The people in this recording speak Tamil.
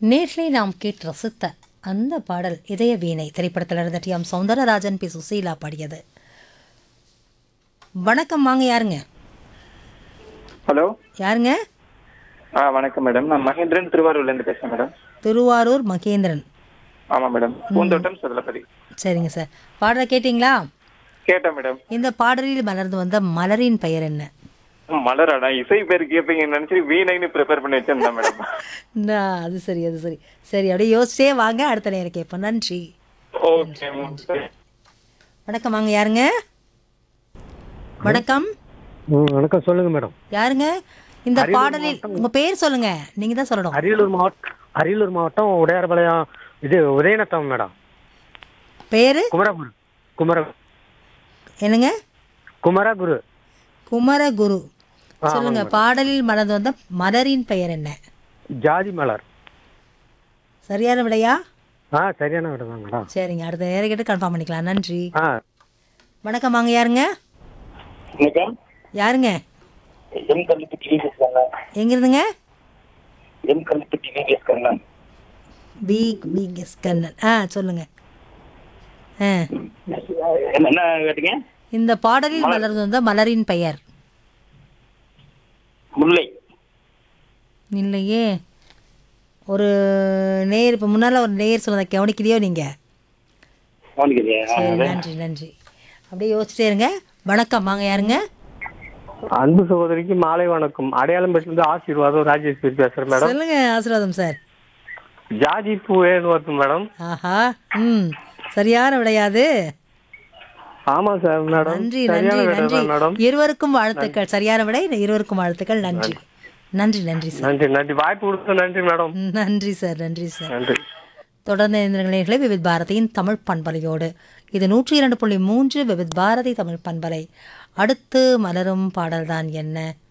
நேர்களை நாம் கேட்டு ரசித்த அந்த பாடல் இதய வீணை திரைப்படத்தில் இருந்த T M Soundararajan P Susheela பாடியது வணக்கம் வாங்க யாருங்க ஹலோ யாருங்க ஆ வணக்கம் மேடம் நான் மகேந்திரன் திருவாரூர்ல இருந்து பேசுறேன் மேடம் திருவாரூர் மகேந்திரன் ஆமா மேடம் பூந்தோட்டம் சதலப்பதி சரிங்க சார் பாடலை கேட்டிங்களா கேட்டேன் மேடம் இந்த பாடலில் மலர்ந்து வந்த மலரின் பெயர் என்ன மலராடா இசை பேர் கேட்பீங்கன்னு நினைச்சு வீணைன்னு ப்ரிப்பேர் பண்ணி வச்சிருந்தேன் மேடம் நான் அது சரி அது சரி சரி அப்படியே யோசிச்சே வாங்க அடுத்த நேரம் கேட்போம் நன்றி ஓகே வணக்கம் வாங்க யாருங்க வணக்கம் ம், வணக்கம் சொல்லுங்க மேடம் யாருங்க இந்த பாடலில் உங்க பேர் சொல்லுங்க நீங்க தான் சொல்லணும் அரியலூர் மாவட்டம் அரியலூர் மாவட்டம் உடையார்பாளையம் இது உதயநத்தம் மேடம் பேரு குமரகுரு குமர என்னங்க குமரகுரு குமரகுரு சொல்லுங்க பாடலில் மலர்ந்து வந்த மலரின் பெயர் என்ன ஜாதி மலர் சரியான விடையா ஆ சரியான மேடம் தான் மேடம் சரிங்க அடுத்த நேரம் கேட்டு கன்ஃபார்ம் பண்ணிக்கலாம் நன்றி ஆ வணக்கம் வாங்க யாருங்க வணக்கம் யாருங்க எம் கல்லுப்பட்டி விஎஸ் கண்ணன் எங்க இருந்துங்க M Kalluppatti VS Kannan P PS Kannan ஆ சொல்லுங்க ஆ என்ன கேட்டீங்க இந்த பாடலில் மலர்ந்து வந்த மலரின் பெயர் முல்லை இல்லையே ஒரு நேர் இப்போ முன்னால் ஒரு நேர் சொன்னதை கவனிக்கலையோ நீங்கள் கவனிக்கலையா சரி நன்றி நன்றி அப்படியே யோசிச்சிட்டே இருங்க வணக்கம் வாங்க யாருங்க அன்பு சகோதரிக்கு மாலை வணக்கம் அடையாளம் பெற்றிருந்து ஆசீர்வாதம் ராஜேஸ்வரி பேசுறேன் மேடம் சொல்லுங்க ஆசீர்வாதம் சார் ஜாதி பூவேன்னு வருது மேடம் ஆஹா ம் சரியான விடையாது ஆமா சார் மேடம் நன்றி சரியான நன்றி விடை நன்றி தான் மேடம் இருவருக்கும் வாழ்த்துக்கள் சரியான விடை இருவருக்கும் வாழ்த்துக்கள் நன்றி நன்றி நன்றி சார் நன்றி நன்றி வாய்ப்பு கொடுத்த நன்றி மேடம் நன்றி சார் நன்றி சார் நன்றி தொடர்ந்து இணைந்திருக்கிறீர்களே விவித் பாரதியின் தமிழ் பண்பலையோடு இது நூற்றி இரண்டு புள்ளி மூன்று விவித் பாரதி தமிழ் பண்பலை அடுத்து மலரும் பாடல்தான் என்ன